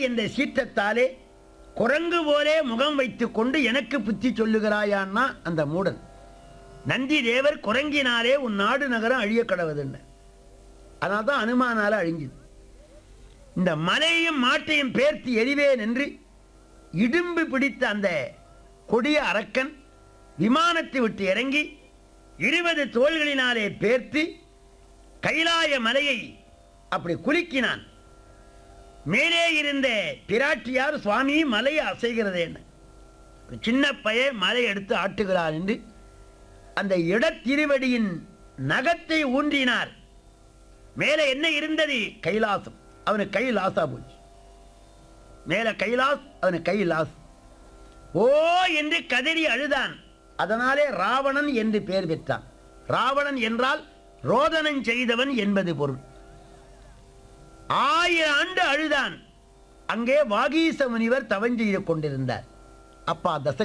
என்ற சீற்றத்தாலே குரங்கு போலே முகம் வைத்துக் கொண்டு எனக்கு புத்தி சொல்லுகிறாயான்னா அந்த மூடன் நந்தி தேவர் குரங்கினாலே உன் நாடு நகரம் அழிய கடவுதுன்னு அதனால தான் அனுமானால அழிஞ்சுது இந்த மலையையும் மாட்டையும் பேர்த்து எரிவேன் என்று இடும்பு பிடித்த அந்த கொடிய அரக்கன் விமானத்தை விட்டு இறங்கி இருபது தோள்களினாலே பேர்த்து கைலாய மலையை அப்படி குலுக்கினான் மேலே இருந்த பிராட்டியார் சுவாமி மலையை அசைகிறது என்ன ஒரு சின்ன பைய மலை எடுத்து ஆட்டுகிறார் என்று அந்த இடத்திருவடியின் நகத்தை ஊன்றினார் மேலே என்ன இருந்தது கைலாசம் அவனுக்கு கை லாசா போச்சு மேல கைலாஸ் அவனுக்கு கை லாஸ் ஓ என்று கதறி அழுதான் அதனாலே ராவணன் என்று பெயர் பெற்றான் ராவணன் என்றால் ரோதனம் செய்தவன் என்பது பொருள் ஆயிரம் ஆண்டு அழுதான் அங்கே வாகீச முனிவர் தவஞ்செய்து கொண்டிருந்தார் அப்பா தச